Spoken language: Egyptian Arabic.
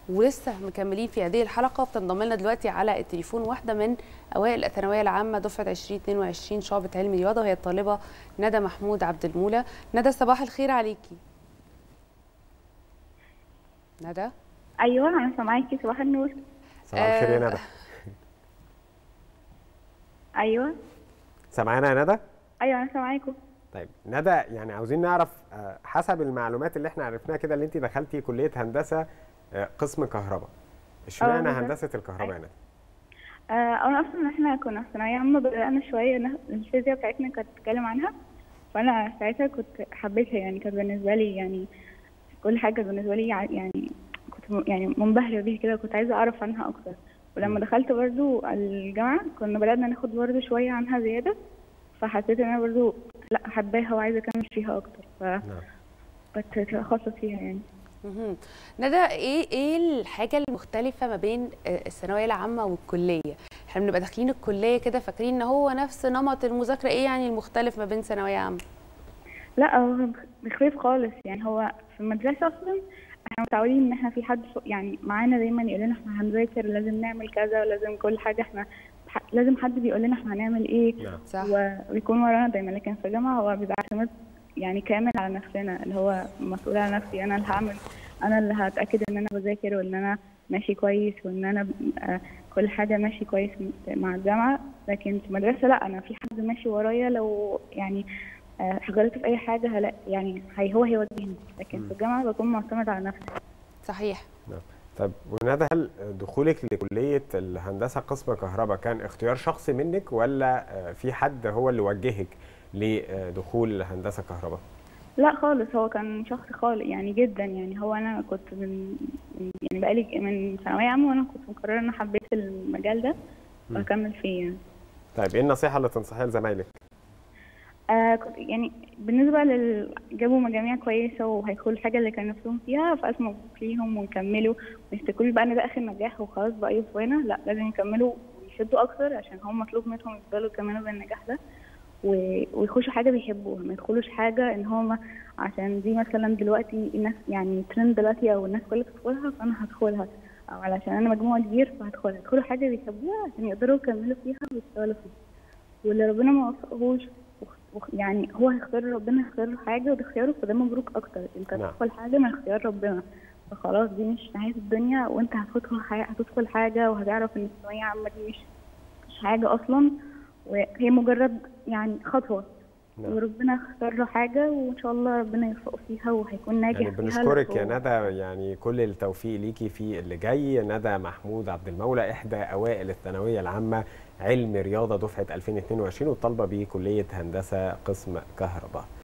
ولسه مكملين في هذه الحلقه بتنضم لنا دلوقتي على التليفون واحده من اوائل الثانويه العامه دفعه 2022 شعبه علم رياضه وهي الطالبه ندى محمود عبد المولى ندى صباح الخير عليكي ندى ايوه انا سامعاكي صباح النور صباح الخير يا آه. ندى ايوه سامعانا يا ندى ايوه انا سامعاكم طيب ندى يعني عاوزين نعرف آه، حسب المعلومات اللي احنا عرفناها كده اللي انت دخلتي كليه هندسه آه، قسم كهرباء اشمعنى بالظبط. هندسه الكهرباء يا ندى آه انا اصلا احنا كنا في ثانويه عامه بدانا شويه نه- الفيزياء بتاعتنا كانت بتتكلم عنها فانا ساعتها كنت حبيتها يعني كانت بالنسبه لي يعني كل حاجه بالنسبه لي ع- يعني كنت م- يعني منبهره بيها كده كنت عايزه اعرف عنها اكتر ولما دخلت برضو الجامعه كنا بدأنا ناخد برضو شويه عنها زياده فحسيت ان انا برضو لا حباها وعايزه اكمل فيها اكتر نعم فبتخصص فيها يعني مهم. ندى ايه ايه الحاجه المختلفه ما بين آه، الثانويه العامه والكليه احنا بنبقى داخلين الكليه كده فاكرين ان هو نفس نمط المذاكره ايه يعني المختلف ما بين ثانويه عامه لا هو بخلاف خالص يعني هو في المدرسة أصلا احنا متعودين إن احنا في حد فوق- يعني معانا دايما يقول لنا احنا هنذاكر لازم نعمل كذا ولازم كل حاجة احنا ح- لازم حد بيقول لنا احنا هنعمل ايه نعم صح وبيكون ورانا دايما لكن في الجامعة هو بيبقى اعتماد يعني كامل على نفسنا اللي هو مسؤول على نفسي أنا اللي هعمل أنا اللي هتأكد إن أنا بذاكر وإن أنا ماشي كويس وإن أنا آه، كل حاجة ماشي كويس مع الجامعة لكن في المدرسة لا أنا في حد ماشي ورايا لو يعني آه، غلطت في أي حاجة هلا يعني هي هو هيوجهني لكن في الجامعة بكون معتمد على نفسي صحيح طب وندى هل دخولك لكليه الهندسه قسم كهرباء كان اختيار شخصي منك ولا آه، في حد هو اللي وجهك لدخول هندسه كهرباء لا خالص هو كان شخص خالق يعني جدا يعني هو انا كنت من من- يعني بقالي من ثانويه عامه وانا كنت مقرره ان انا حبيت المجال ده وهكمل فيه يعني طيب ايه النصيحه اللي تنصحيها لزمايلك آه كنت يعني بالنسبه لل جابوا مجاميع كويسه وهيدخلوا الحاجه اللي كان نفسهم فيها فالف مبروك ليهم ويكملوا ما يفتكروش بقى ان ده اخر نجاح وخلاص بقى يقفوا هنا لا لازم يكملوا ويشدوا اكتر عشان هم مطلوب منهم يفضلوا يكملوا بالنجاح ده و- ويخشوا حاجه بيحبوها ما يدخلوش حاجه ان هم عشان دي مثلا دلوقتي الناس يعني ترند دلوقتي او الناس كلها بتدخلها فانا هدخلها او علشان انا مجموعه كبير فهدخلها يدخلوا حاجه بيحبوها عشان يقدروا يكملوا فيها ويشتغلوا فيها واللي ربنا ما وفقهوش وخ- وخ- يعني هو هيختار ربنا يختار له حاجه وده اختياره فده مبروك اكتر انت نعم. هتدخل حاجه من اختيار ربنا فخلاص دي مش نهايه الدنيا وانت هتدخل حاجه هتدخل حاجه وهتعرف ان الثانويه عامه دي مش مش حاجه اصلا وهي مجرد يعني خطوه نعم. وربنا اختار له حاجه وان شاء الله ربنا يوفقه فيها وهيكون ناجح يعني فيها بنشكرك يا لو- ندى يعني كل التوفيق ليكي في اللي جاي ندى محمود عبد المولى احدى اوائل الثانويه العامه علم رياضه دفعه 2022 والطالبه بكليه هندسه قسم كهرباء